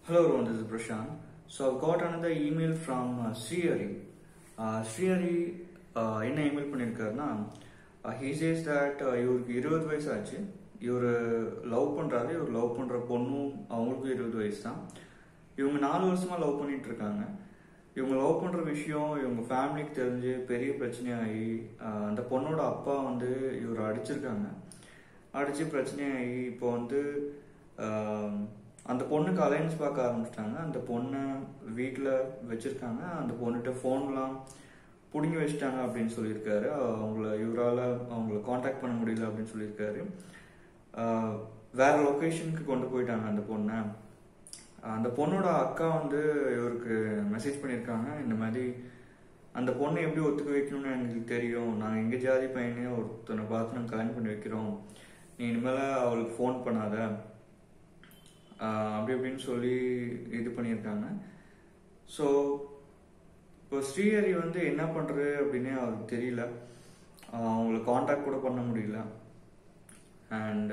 Hello everyone, this is Prashant. So I've got another email from uh, Srihari. Uh, Srihari uh, என்ன email பண்ணியிருக்காருன்னா he says that இவருக்கு இருபது வயசு ஆச்சு இவர் லவ் பண்ணுறாரு இவர் லவ் பண்ணுற பொண்ணும் அவங்களுக்கும் இருபது வயசு தான் இவங்க நாலு வருஷமாக லவ் பண்ணிட்டு இருக்காங்க இவங்க லவ் பண்ணுற விஷயம் இவங்க ஃபேமிலிக்கு தெரிஞ்சு பெரிய பிரச்சனையாகி uh, அந்த பொண்ணோட அப்பா வந்து இவர் அடிச்சிருக்காங்க அடித்து பிரச்சனையாகி இப்போ வந்து ஆஹ், அந்த பொண்ணுக்கு அலைன்ஸ் பார்க்க ஆரம்பிச்சிட்டாங்க அந்த பொண்ணை வீட்டில் வச்சுருக்காங்க அந்த பொண்ணுகிட்ட ஃபோன்லாம் பிடுங்கி வச்சுட்டாங்க அப்படின்னு சொல்லியிருக்காரு அவங்கள இவரால் அவங்கள காண்டாக்ட் பண்ண முடியல அப்படின்னு சொல்லியிருக்காரு ஆஹ், வேற லொக்கேஷனுக்கு கொண்டு போயிட்டாங்க அந்த பொண்ணை அந்த பொண்ணோட அக்கா வந்து இவருக்கு மெசேஜ் பண்ணியிருக்காங்க இந்த மாதிரி அந்த பொண்ணை எப்படி ஒத்துக்க வைக்கணும்னு எங்களுக்கு தெரியும் நாங்கள் எங்கள் ஜாதி பையனே ஒருத்தனை பார்த்து நாங்கள் கல்யாணம் பண்ணி வைக்கிறோம் நீ இனிமேல் அவளுக்கு ஃபோன் பண்ணாத ஆஹ் அப்படி இப்படின்னு சொல்லி இது பண்ணியிருக்காங்க ஸோ இப்போ ஸ்ரீஹரி வந்து என்ன பண்ணுறது அப்படின்னே அவருக்கு தெரியல ஆஹ் அவங்கள காண்டாக்ட் கூட பண்ண முடியல அண்ட்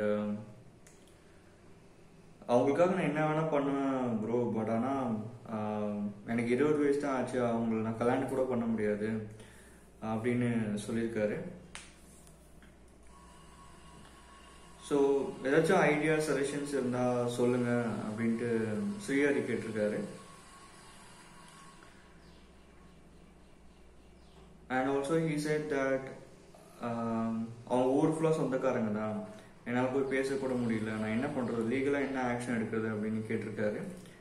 அவங்களுக்காக நான் என்ன வேணால் பண்ணுவேன் ப்ரோ பட் ஆனால் எனக்கு இருபது வயசு தான் ஆச்சு அவங்கள நான் கல்யாணம் கூட பண்ண முடியாது அப்படின்னு சொல்லியிருக்காரு ஸோ ஏதாச்சும் ஐடியா சஜஷன்ஸ் இருந்தால் சொல்லுங்க அப்படின்ட்டு ஸ்ரீஹரி கேட்டிருக்காரு and also he said that அவங்க ஊர் ஃபுல்லாக சொந்தக்காரங்க தான் என்னால் போய் பேசக்கூட முடியல நான் என்ன பண்ணுறது லீகலாக என்ன ஆக்ஷன் எடுக்கிறது அப்படின்னு கேட்டிருக்காரு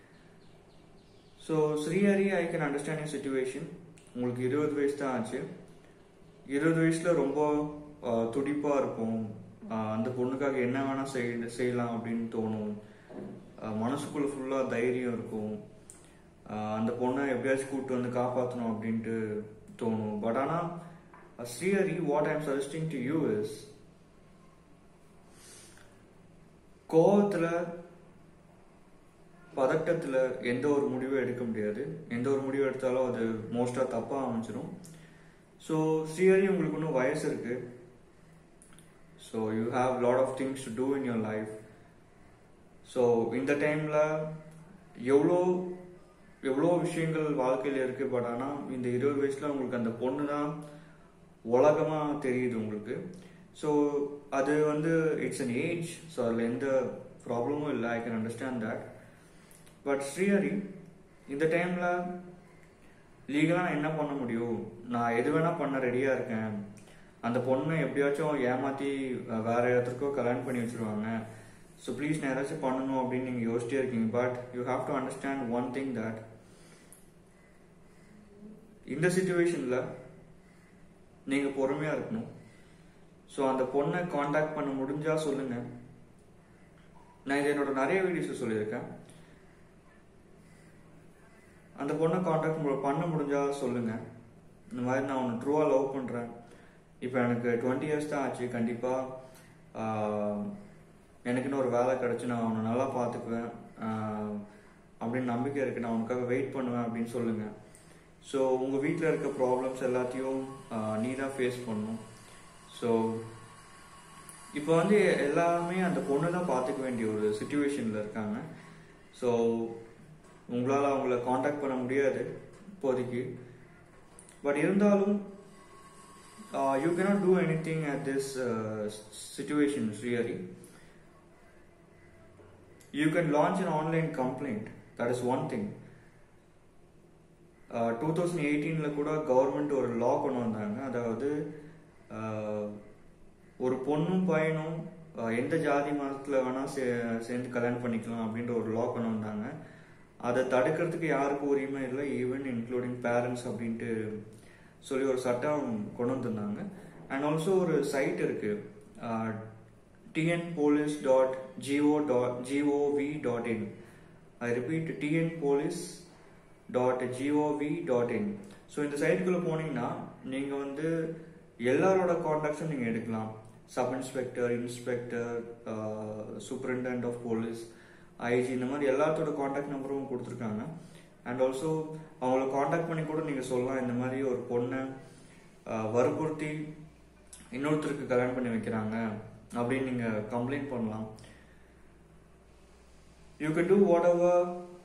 so Srihari I can understand your situation உங்களுக்கு இருபது வயசு தான் ஆச்சு இருபது வயசில் ரொம்ப ஆஹ், துடிப்பா இருப்போம் ஆஹ், அந்த பொண்ணுக்காக என்ன வேணால் செய் செய்யலாம் அப்படின்னு தோணும் ஆஹ், மனசுக்குள்ள ஃபுல்லாக தைரியம் இருக்கும் ஆஹ், அந்த பொண்ணை எப்படியாச்சும் கூப்பிட்டு வந்து காப்பாற்றணும் அப்படின்ட்டு தோணும் பட் ஆனால் Srihari what I'm suggesting to you is கோவத்தில் பதட்டத்தில் எந்த ஒரு முடிவும் எடுக்க முடியாது எந்த ஒரு முடிவு எடுத்தாலும் அது மோஸ்ட்டாக தப்பாக அமைஞ்சிடும் ஸோ ஸ்ரீஹரி உங்களுக்கு இன்னும் வயசு இருக்கு so you have lot of things to do in your life so இந்த டைமில் எவ்வளோ எவ்வளோ விஷயங்கள் வாழ்க்கையில் இருக்கு பட் ஆனால் இந்த இருபது வயசில் உங்களுக்கு அந்த பொண்ணு தான் உலகமாக தெரியுது உங்களுக்கு ஸோ அது வந்து இட்ஸ் அன் ஏஜ் ஸோ அதில் எந்த ப்ராப்ளமும் இல்லை I can understand that but Srihari இந்த டைமில் லீகலாக நான் என்ன பண்ண முடியும் நான் எது வேணால் பண்ண ரெடியாக இருக்கேன் அந்த பொண்ணை எப்படியாச்சும் ஏமாற்றி வேற இடத்துக்கோ கல்யாணம் பண்ணி வச்சிருவாங்க ஸோ ப்ளீஸ் நான் ஏதாச்சும் பண்ணணும் அப்படின்னு நீங்கள் யோசிச்சிட்டே இருக்கீங்க but you have to understand one thing that இந்த சுச்சுவேஷனில் நீங்கள் பொறுமையாக இருக்கணும் ஸோ அந்த பொண்ணை காண்டாக்ட் பண்ண முடிஞ்சா சொல்லுங்க நான் இது என்னோட நிறைய வீடியோஸில் சொல்லியிருக்கேன் அந்த பொண்ணை காண்டாக்ட் பண்ண முடிஞ்சா சொல்லுங்க இந்த மாதிரி நான் உன்னை ட்ரூவாக லவ் பண்ணுறேன் இப்போ எனக்கு டுவெண்ட்டி இயர்ஸ் தான் ஆச்சு கண்டிப்பாக எனக்குன்னு ஒரு வேலை கிடச்சி நான் உன்னை நல்லா பார்த்துக்குவேன் ஆஹ், அப்படின்னு நம்பிக்கை இருக்குது நான் உனக்காக வெயிட் பண்ணுவேன் அப்படின்னு சொல்லுங்க ஸோ உங்கள் வீட்டில் இருக்க ப்ராப்ளம்ஸ் எல்லாத்தையும் ஆஹ், நீ தான் ஃபேஸ் பண்ணணும் ஸோ இப்போ வந்து எல்லாமே அந்த பொண்ணு தான் பார்த்துக்க வேண்டிய ஒரு சுச்சுவேஷனில் இருக்காங்க ஸோ உங்களால் அவங்கள காண்டாக்ட் பண்ண முடியாது இப்போதைக்கு பட் இருந்தாலும் you cannot do anything at this situation really you can launch an online complaint that is one thing two thousand எயிட்டீனில் கூட கவர்மெண்ட் ஒரு லா கொண்டு வந்தாங்க அதாவது ஆஹ், ஒரு பொண்ணும் பையனும் ஆஹ், எந்த ஜாதி மதத்தில் வேணால் சே சேர்ந்து கல்யாணம் பண்ணிக்கலாம் அப்படின்ற ஒரு லா கொண்டு வந்தாங்க அதை தடுக்கிறதுக்கு யாருக்கும் உரிமை இல்லை ஈவன் இன்க்ளூடிங் பேரண்ட்ஸ் அப்படின்ட்டு சொல்லி ஒரு சட்டம் கொண்டு வந்திருந்தாங்க அண்ட் ஆல்சோ ஒரு சைட் இருக்கு TN police dot GO dot GOV dot in I repeat TN police dot GOV dot in so இந்த சைட்டுக்குள்ளே போனீங்கன்னா நீங்கள் வந்து எல்லாரோட காண்டாக்ட்ஸும் நீங்கள் எடுக்கலாம் sub inspector inspector superintendent of police IG இந்த மாதிரி எல்லாத்தோட காண்டாக்ட் நம்பரும் கொடுத்துருக்காங்க அண்ட் ஆல்சோ அவங்கள காண்டாக்ட் பண்ணி கூட நீங்கள் சொல்லலாம் இந்த மாதிரி ஒரு பொண்ணை ஆஹ், வற்புறுத்தி இன்னொருத்தருக்கு கல்யாணம் பண்ணி வைக்கிறாங்க அப்படின்னு நீங்கள் கம்ப்ளைண்ட் பண்ணலாம் you can do whatever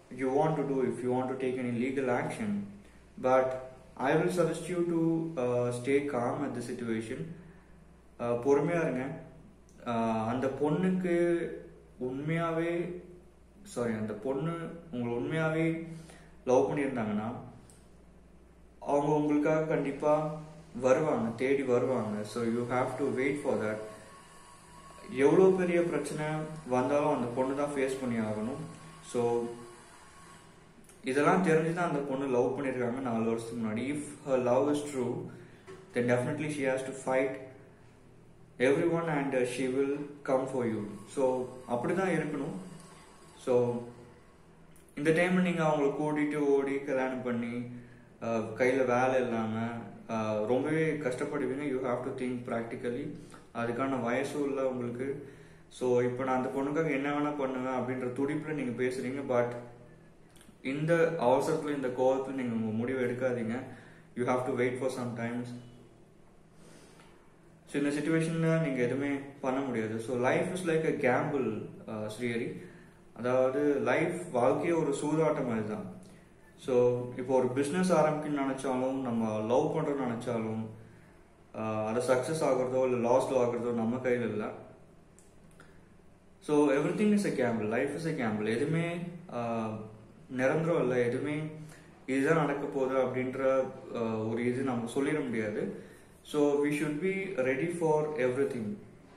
you want to do if you want to take any legal action but i will suggest you to uh, stay calm at the situation uh, பொறுமையா இருங்க uh, அந்த பொண்ணுக்கு உண்மையாவே sorry அந்த பொண்ணு உங்களை உண்மையாவே love பண்ணியிருந்தாங்கன்னா அவங்க உங்களுக்காக கண்டிப்பா வருவாங்க தேடி வருவாங்க so you have to wait for that எவ்வளோ பெரிய பிரச்சனை வந்தாலும் அந்த பொண்ணு தான் ஃபேஸ் பண்ணி ஆகணும் ஸோ இதெல்லாம் தெரிஞ்சு தான் அந்த பொண்ணு லவ் பண்ணியிருக்காங்க நாலு வருஷத்துக்கு முன்னாடி if her love is true then definitely she has to fight every one and she will come for you so அப்படி தான் இருக்கணும் ஸோ இந்த டைம்ல நீங்கள் அவங்கள கூட்டிகிட்டு ஓடி கல்யாணம் பண்ணி கையில் வேலை இல்லாமல் ரொம்பவே கஷ்டப்படுவீங்க you have to think practically அதுக்கான வயசும் இல்லை உங்களுக்கு ஸோ இப்போ நான் அந்த பொண்ணுக்காக என்ன வேணால் பண்ணுவேன் அப்படின்ற துடிப்பில் நீங்கள் பேசுகிறீங்க பட் இந்த அவசரத்தில் இந்த கோவத்தில் நீங்கள் உங்கள் முடிவு எடுக்காதீங்க you have to wait for some times so இந்த சுச்சுவேஷனில் நீங்கள் எதுவுமே பண்ண முடியாது so life is like a gamble Srihari அதாவது லைஃப் வாழ்க்கையே ஒரு சூதாட்டம் மாதிரி தான் ஸோ இப்போ ஒரு பிஸ்னஸ் ஆரம்பிக்கணும்னு நினச்சாலும் நம்ம லவ் பண்ணுறோம்னு நினச்சாலும் அது சக்ஸஸ் ஆகிறதோ இல்லை லாஸ்ட் ஆகிறதோ நம்ம கையில் இல்லை so everything is a gamble life is a gamble எதுவுமே நிரந்தரம் இல்லை எதுவுமே இதுதான் நடக்க போகுது அப்படின்ற ஒரு இது நம்ம சொல்லிட முடியாது so we should be ready for everything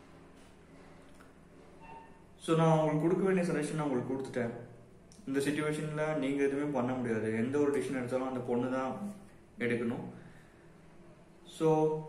so நான் உங்களுக்கு கொடுக்க வேண்டிய சஜஷன் நான் உங்களுக்கு கொடுத்துட்டேன் இந்த சுச்சுவேஷனில் நீங்கள் எதுவுமே பண்ண முடியாது எந்த ஒரு டிசிஷன் எடுத்தாலும் அந்த பொண்ணு தான் எடுக்கணும் ஸோ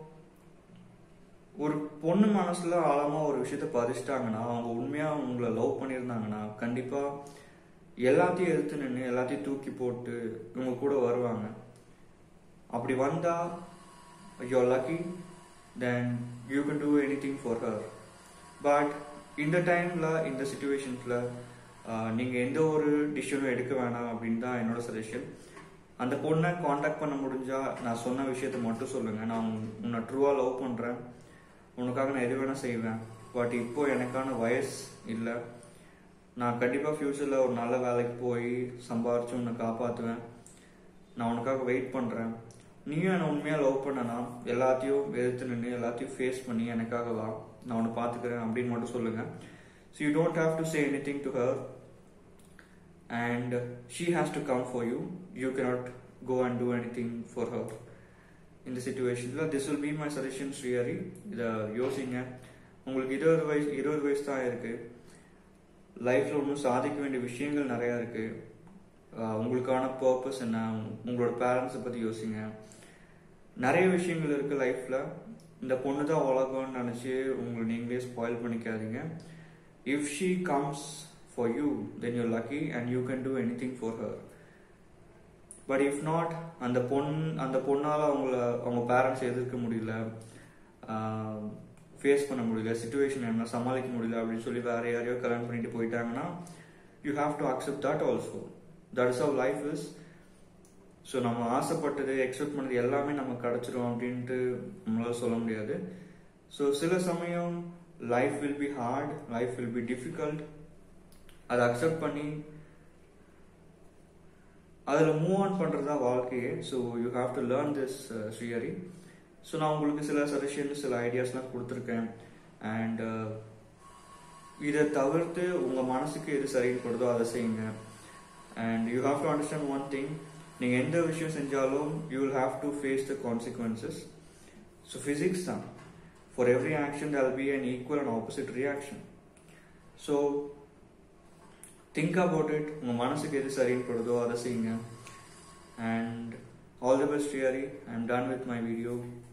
ஒரு பொண்ணு மனசுல ஆழமா ஒரு விஷயத்த பதிச்சிட்டாங்கன்னா அவங்க உண்மையா உங்களை லவ் பண்ணியிருந்தாங்கன்னா கண்டிப்பா எல்லாத்தையும் எடுத்து நின்று எல்லாத்தையும் தூக்கி போட்டு இவங்க கூட வருவாங்க அப்படி வந்தா you are lucky then you can do anything for her but இந்த டைம்ல இந்த சுச்சுவேஷன்ஸ்ல நீங்க எந்த ஒரு டிசிஷனும் எடுக்க வேணாம் அப்படின்னு தான் என்னோட சஜஷன் அந்த பொண்ணை காண்டாக்ட் பண்ண முடிஞ்சா நான் சொன்ன விஷயத்த மட்டும் சொல்லுங்க நான் உன்னை ட்ரூவா லவ் பண்றேன் உனக்காக நான் எது வேணால் செய்வேன் பட் இப்போ எனக்கான வயசு இல்லை நான் கண்டிப்பாக ஃப்யூச்சரில் ஒரு நல்ல வேலைக்கு போய் சம்பாரிச்சு உன்னை காப்பாற்றுவேன் நான் உனக்காக வெயிட் பண்ணுறேன் நீயும் என்னை உண்மையாக லவ் பண்ணனா எல்லாத்தையும் எதிர்த்து நின்று எல்லாத்தையும் ஃபேஸ் பண்ணி எனக்காக வா நான் உன்னை பார்த்துக்கிறேன் அப்படின்னு மட்டும் சொல்லுங்கள் so you don't have to say anything to her and she has to come for you you cannot go and do anything for her இந்த சுச்சுவேஷனில் this will be my suggestion Srihari இதை யோசிங்க உங்களுக்கு இருபது வயசு இருபது வயசு தான் இருக்கு லைஃப்பில் இன்னும் சாதிக்க வேண்டிய விஷயங்கள் நிறையா இருக்கு உங்களுக்கான பர்பஸ் என்ன உங்களோட பேரண்ட்ஸை பற்றி யோசிங்க நிறைய விஷயங்கள் இருக்கு லைஃப்பில் இந்த பொண்ணு தான் உலகம்னு நினச்சி உங்களை நீங்களே ஸ்பாயில் பண்ணிக்காதீங்க if she comes for you then you lucky and you can do anything for her but if not அந்த பொண் அந்த பொண்ணால் அவங்கள அவங்க பேரண்ட்ஸ் எதிர்க்க முடியல ஃபேஸ் பண்ண முடியல சுச்சுவேஷன் என்ன சமாளிக்க முடியல அப்படின்னு சொல்லி வேற யாரையோ கல்யாணம் பண்ணிட்டு போயிட்டாங்கன்னா you have to accept that also that is அவர் லைஃப் இஸ் ஸோ நம்ம ஆசைப்பட்டது எக்ஸ்பெக்ட் பண்ணது எல்லாமே நமக்கு கிடச்சிரும் அப்படின்ட்டு நம்மளால சொல்ல முடியாது ஸோ சில சமயம் life will be hard life will be difficult அதை அக்செப்ட் பண்ணி அதில் மூவ் ஆன் பண்ணுறது தான் வாழ்க்கையே so you have to learn this Srihari so நான் உங்களுக்கு சில சஜஷன் சில ஐடியாஸ்லாம் கொடுத்துருக்கேன் அண்ட் இதை தவிர்த்து உங்கள் மனசுக்கு எது சரின்னு படுதோ அதை செய்யுங்க and you have to understand one thing நீங்கள் எந்த விஷயம் செஞ்சாலும் you will have to face the consequences so physics தான் for every action there be an equal and opposite reaction so think about it உங்கள் மனசுக்கு எது சரின்னு படுதோ அதை செய்யுங்க அண்ட் ஆல் தி பெஸ்ட் ரியாரி I am done with my video